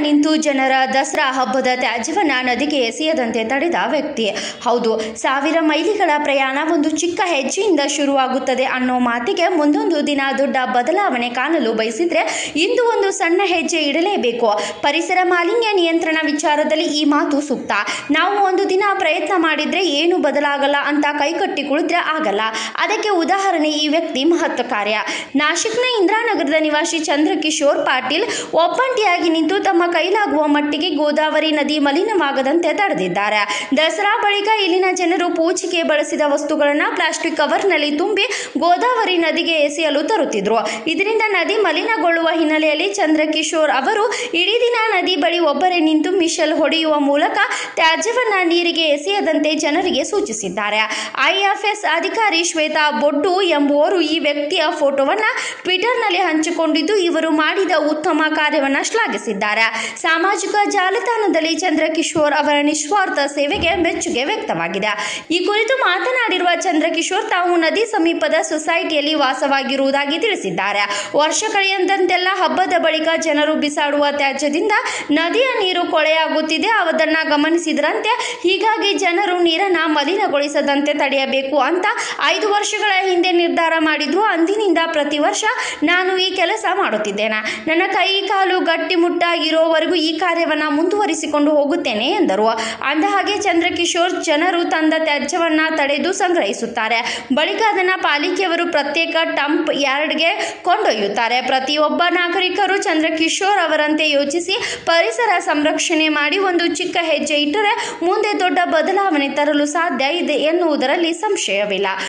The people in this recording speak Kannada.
ನಿಂತು ಜನರ ದಸರಾ ಹಬ್ಬದ ತ್ಯಾಜ್ಯವನ್ನ ನದಿಗೆ ಎಸೆಯದಂತೆ ತಡೆದ ವ್ಯಕ್ತಿ ಹೌದು ಸಾವಿರ ಮೈಲಿಗಳ ಪ್ರಯಾಣ ಒಂದು ಚಿಕ್ಕ ಹೆಜ್ಜೆಯಿಂದ ಶುರುವಾಗುತ್ತದೆ ಅನ್ನೋ ಮಾತಿಗೆ ಮುಂದೊಂದು ದಿನ ದೊಡ್ಡ ಬದಲಾವಣೆ ಕಾಣಲು ಬಯಸಿದ್ರೆ ಇಂದು ಒಂದು ಸಣ್ಣ ಹೆಜ್ಜೆ ಇಡಲೇಬೇಕು ಪರಿಸರ ಮಾಲಿನ್ಯ ನಿಯಂತ್ರಣ ವಿಚಾರದಲ್ಲಿ ಈ ಮಾತು ಸೂಕ್ತ ನಾವು ಒಂದು ದಿನ ಪ್ರಯತ್ನ ಮಾಡಿದ್ರೆ ಏನು ಬದಲಾಗಲ್ಲ ಅಂತ ಕೈಕಟ್ಟಿ ಕುಳಿದ್ರೆ ಆಗಲ್ಲ ಅದಕ್ಕೆ ಉದಾಹರಣೆ ಈ ವ್ಯಕ್ತಿ ಮಹತ್ವ ಕಾರ್ಯ ನಾಶಿಕ್ನ ಇಂದಿರಾನಗರದ ನಿವಾಸಿ ಚಂದ್ರಕಿಶೋರ್ ಪಾಟೀಲ್ ಒಬ್ಬಂಟಿಯಾಗಿ ನಿಂತು ತಮ್ಮ ಕೈಲಾಗುವ ಮಟ್ಟಿಗೆ ಗೋದಾವರಿ ನದಿ ಮಲಿನವಾಗದಂತೆ ತಡೆದಿದ್ದಾರೆ ದಸರಾ ಬಳಿಕ ಇಲ್ಲಿನ ಜನರು ಪೂಜೆಗೆ ಬಳಸಿದ ವಸ್ತುಗಳನ್ನು ಪ್ಲಾಸ್ಟಿಕ್ ಕವರ್ನಲ್ಲಿ ತುಂಬಿ ಗೋದಾವರಿ ನದಿಗೆ ಎಸೆಯಲು ತರುತ್ತಿದ್ರು ಇದರಿಂದ ನದಿ ಮಲಿನಗೊಳ್ಳುವ ಹಿನ್ನೆಲೆಯಲ್ಲಿ ಚಂದ್ರಕಿಶೋರ್ ಅವರು ಇಡೀ ದಿನ ನದಿ ಬಳಿ ಒಬ್ಬರೇ ನಿಂತು ಮಿಶಲ್ ಹೊಡೆಯುವ ಮೂಲಕ ತ್ಯಾಜ್ಯವನ್ನ ನೀರಿಗೆ ಎಸೆಯದಂತೆ ಜನರಿಗೆ ಸೂಚಿಸಿದ್ದಾರೆ ಐಎಫ್ಎಸ್ ಅಧಿಕಾರಿ ಶ್ವೇತಾ ಬೊಡ್ಡು ಎಂಬುವರು ಈ ವ್ಯಕ್ತಿಯ ಫೋಟೋವನ್ನ ಟ್ವಿಟರ್ನಲ್ಲಿ ಹಂಚಿಕೊಂಡಿದ್ದು ಇವರು ಮಾಡಿದ ಉತ್ತಮ ಕಾರ್ಯವನ್ನ ಶ್ಲಾಘಿಸಿದ್ದಾರೆ ಸಾಮಾಜಿಕ ಜಾಲತಾಣದಲ್ಲಿ ಚಂದ್ರಕಿಶೋರ್ ಅವರ ನಿಸ್ವಾರ್ಥ ಸೇವೆಗೆ ಮೆಚ್ಚುಗೆ ವ್ಯಕ್ತವಾಗಿದೆ ಈ ಕುರಿತು ಮಾತನಾಡಿರುವ ಚಂದ್ರಕಿಶೋರ್ ತಾವು ನದಿ ಸಮೀಪದ ಸೊಸೈಟಿಯಲ್ಲಿ ವಾಸವಾಗಿರುವುದಾಗಿ ತಿಳಿಸಿದ್ದಾರೆ ವರ್ಷ ಕಳೆಯಂತೆಲ್ಲ ಹಬ್ಬದ ಬಳಿಕ ಜನರು ಬಿಸಾಡುವ ತ್ಯಾಜ್ಯದಿಂದ ನದಿಯ ನೀರು ಕೊಳೆಯಾಗುತ್ತಿದೆ ಅದನ್ನ ಗಮನಿಸಿದ್ರಂತೆ ಹೀಗಾಗಿ ಜನರು ನೀರನ್ನ ಮಲಿನಗೊಳಿಸದಂತೆ ತಡೆಯಬೇಕು ಅಂತ ಐದು ವರ್ಷಗಳ ಹಿಂದೆ ನಿರ್ಧಾರ ಮಾಡಿದ್ರು ಅಂದಿನಿಂದ ಪ್ರತಿ ವರ್ಷ ನಾನು ಈ ಕೆಲಸ ಮಾಡುತ್ತಿದ್ದೇನೆ ನನ್ನ ಕೈ ಕಾಲು ಗಟ್ಟಿಮುಟ್ಟಾಗಿರೋವರೆಗೂ ಈ ಕಾರ್ಯವನ್ನ ಮುಂದುವರಿಸಿಕೊಂಡು ಹೋಗುತ್ತೇನೆ ಎಂದರು ಅಂದಹಾಗೆ ಚಂದ್ರಕಿಶೋರ್ ಜನರು ತಂದ ತ್ಯಾಜ್ಯವನ್ನ ತಡೆದು ಸಂಗ್ರಹಿಸುತ್ತಾರೆ ಬಳಿಕ ಅದನ್ನ ಪಾಲಿಕೆಯವರು ಪ್ರತ್ಯೇಕ ಟಂಪ್ ಯಾರ್ಡ್ಗೆ ಕೊಂಡೊಯ್ಯುತ್ತಾರೆ ಪ್ರತಿಯೊಬ್ಬ ನಾಗರಿಕರು ಚಂದ್ರಕಿಶೋರ್ ಅವರಂತೆ ಯೋಚಿಸಿ ಪರಿಸರ ಸಂರಕ್ಷಣೆ ಮಾಡಿ ಒಂದು ಚಿಕ್ಕ ಹೆಜ್ಜೆ ಇಟ್ಟರೆ ಮುಂದೆ ದೊಡ್ಡ ಬದಲಾವಣೆ ತರಲು ಸಾಧ್ಯ ಇದೆ ಎನ್ನುವುದರಲ್ಲಿ ಸಂಶಯವಿಲ್ಲ